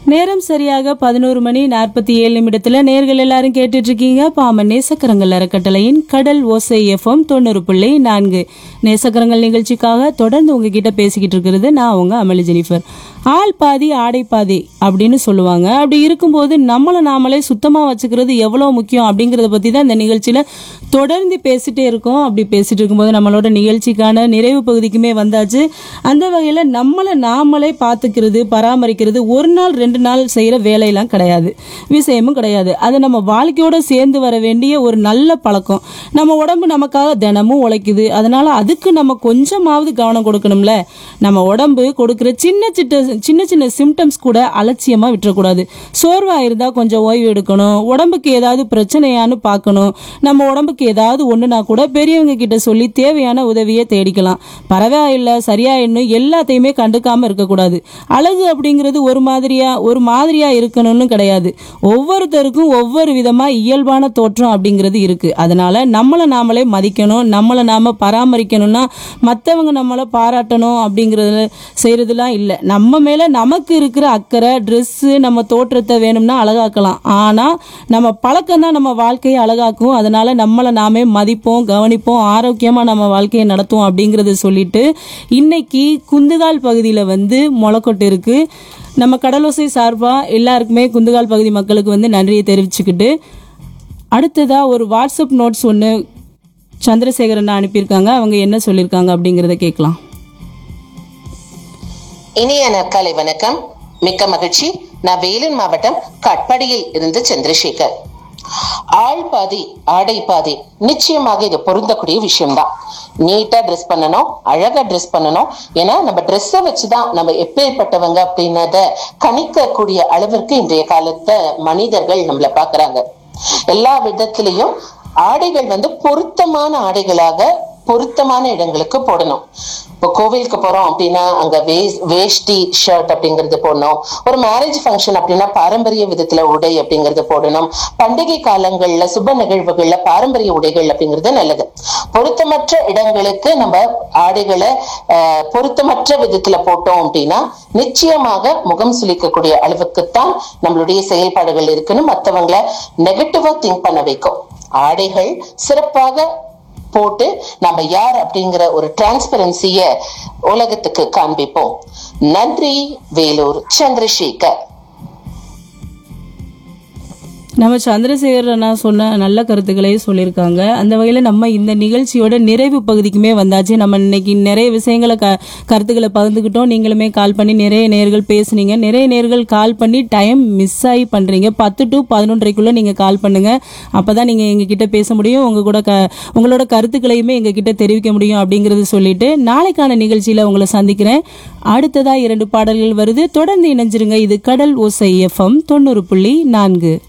நேரம் சரியாக பதினோரு மணி நாற்பத்தி ஏழு நிமிடத்துல நேர்கள் எல்லாரும் கேட்டுட்டு இருக்கீங்க பாமன் நேசக்கரங்கள் அறக்கட்டளையின் கடல் ஓசை எஃப்எம் தொண்ணூறு புள்ளி நான்கு நேசக்கரங்கள் நிகழ்ச்சிக்காக தொடர்ந்து உங்ககிட்ட பேசிக்கிட்டு இருக்கிறது நான் உங்க அமளி ஜெனிஃபர் ஆள் பாதி ஆடை பாதி அப்படின்னு சொல்லுவாங்க அப்படி இருக்கும்போது நம்மளை நாமளே சுத்தமா வச்சுக்கிறது எவ்வளவு முக்கியம் அப்படிங்கறத பத்தி தான் இந்த நிகழ்ச்சியில தொடர்ந்து பேசிட்டே இருக்கோம் அப்படி பேசிட்டு இருக்கும்போது நம்மளோட நிகழ்ச்சிக்கான நிறைவு பகுதிக்குமே வந்தாச்சு அந்த வகையில நம்மளை நாமளே பார்த்துக்கிறது பராமரிக்கிறது ஒரு நாள் ரெண்டு நாள் செய்யற வேலையெல்லாம் கிடையாது விஷயமும் கிடையாது அது நம்ம வாழ்க்கையோட சேர்ந்து வர வேண்டிய ஒரு நல்ல பழக்கம் நம்ம உடம்பு நமக்காக தினமும் உழைக்குது அதனால அதுக்கு நம்ம கொஞ்சமாவது கவனம் கொடுக்கணும்ல நம்ம உடம்பு கொடுக்கிற சின்ன சின்ன சின்ன சின்ன சிம்டம்ஸ் கூட அலட்சியமா விட்டுறக்கூடாது சோர்வா இருந்தா கொஞ்சம் ஓய்வு எடுக்கணும் உடம்புக்கு ஏதாவது பிரச்சனையான்னு பார்க்கணும் நம்ம உடம்புக்கு ஏதாவது ஒண்ணுனா கூட பெரியவங்க கிட்ட சொல்லி தேவையான உதவியை தேடிக்கலாம் பரவாயில்ல சரியா இன்னும் எல்லாத்தையுமே கண்டுக்காம இருக்கக்கூடாது அழகு அப்படிங்கிறது ஒரு மாதிரியா ஒரு மாதிரியா இருக்கணும்னு கிடையாது ஒவ்வொருத்தருக்கும் ஒவ்வொரு விதமா இயல்பான தோற்றம் அப்படிங்கிறது இருக்கு அதனால நம்மளை நாமளே மதிக்கணும் நம்மளை நாம பராமரிக்கணும்னா மற்றவங்க நம்மளை பாராட்டணும் அப்படிங்கிறது செய்யறதுலாம் இல்லை நம்ம மேல நமக்கு இருக்கிற அக்கறை ட்ரெஸ்ஸு நம்ம தோற்றத்தை வேணும்னா அழகாக்கலாம் ஆனா நம்ம பழக்கம் தான் நம்ம வாழ்க்கையை அழகாக்கும் அதனால நம்மளை நாமே மதிப்போம் கவனிப்போம் ஆரோக்கியமா நம்ம வாழ்க்கையை நடத்துவோம் அப்படிங்கறத சொல்லிட்டு இன்னைக்கு குந்துகால் பகுதியில வந்து முளைக்கொட்டு இருக்கு நம்ம கடலோசை சார்பா எல்லாருக்குமே குந்துகால் பகுதி மக்களுக்கு வந்து நன்றியை தெரிவிச்சுக்கிட்டு அடுத்ததா ஒரு வாட்ஸ்அப் நோட்ஸ் ஒன்று சந்திரசேகரன் அனுப்பியிருக்காங்க அவங்க என்ன சொல்லியிருக்காங்க அப்படிங்கிறத கேட்கலாம் இனிய நற்காலை வணக்கம் மிக்க மகிழ்ச்சி நான் வேலூர் மாவட்டம் கட்படியில் இருந்து சந்திரசேகர் ஆள் பாதி ஆடை பாதி நிச்சயமாக இது பொருந்தக்கூடிய விஷயம்தான் நீட்டா ட்ரெஸ் பண்ணணும் அழகா ட்ரெஸ் பண்ணணும் ஏன்னா நம்ம ட்ரெஸ்ஸை வச்சுதான் நம்ம எப்பேற்பட்டவங்க அப்படின்னத கணிக்கக்கூடிய அளவிற்கு இன்றைய காலத்த மனிதர்கள் நம்மள பாக்குறாங்க எல்லா விதத்திலையும் ஆடைகள் வந்து பொருத்தமான ஆடைகளாக பொருத்தமான இடங்களுக்கு போடணும் இப்போ கோவிலுக்கு போறோம் அப்படின்னா அங்க வே- வேஷ்டி ஷர்ட் அப்படிங்கறது போடணும் ஒரு மேரேஜ் ஃபங்க்ஷன் அப்படின்னா பாரம்பரிய விதத்துல உடை அப்படிங்கறது போடணும் பண்டிகை காலங்கள்ல சுப நிகழ்வுகள்ல பாரம்பரிய உடைகள் அப்படிங்கிறது நல்லது பொருத்தமற்ற இடங்களுக்கு நம்ம ஆடைகளை அஹ், பொருத்தமற்ற விதத்துல போட்டோம் அப்படின்னா நிச்சயமாக முகம் சுளிக்கக்கூடிய அளவுக்குத்தான் நம்மளுடைய செயல்பாடுகள் இருக்குன்னு மத்தவங்களை நெகட்டிவா திங்க் பண்ண வைக்கும் ஆடைகள் சிறப்பாக போட்டு நம்ம யார் அப்படிங்கிற ஒரு டிரான்ஸ்பரன்சிய உலகத்துக்கு காண்பிப்போம் நன்றி வேலூர் சந்திரசேகர் நம்ம சந்திரசேகர் அண்ணா சொன்ன நல்ல கருத்துக்களையும் சொல்லியிருக்காங்க அந்த வகையில் நம்ம இந்த நிகழ்ச்சியோட நிறைவு பகுதிக்குமே வந்தாச்சு நம்ம இன்னைக்கு நிறைய விஷயங்களை க கருத்துக்களை பகிர்ந்துக்கிட்டோம் நீங்களுமே கால் பண்ணி நிறைய நேர்கள் பேசுனீங்க நிறைய நேர்கள் கால் பண்ணி டைம் மிஸ் ஆகி பண்ணுறீங்க பத்து டு பதினொன்றரைக்குள்ளே நீங்கள் கால் பண்ணுங்க அப்போ தான் நீங்கள் எங்ககிட்ட பேச முடியும் உங்கள் கூட க உங்களோட கருத்துக்களையுமே எங்ககிட்ட தெரிவிக்க முடியும் அப்படிங்கிறது சொல்லிட்டு நாளைக்கான நிகழ்ச்சியில் உங்களை சந்திக்கிறேன் அடுத்ததாக இரண்டு பாடல்கள் வருது தொடர்ந்து இணைஞ்சிருங்க இது கடல் ஓசை எஃப்எம் தொண்ணூறு புள்ளி நான்கு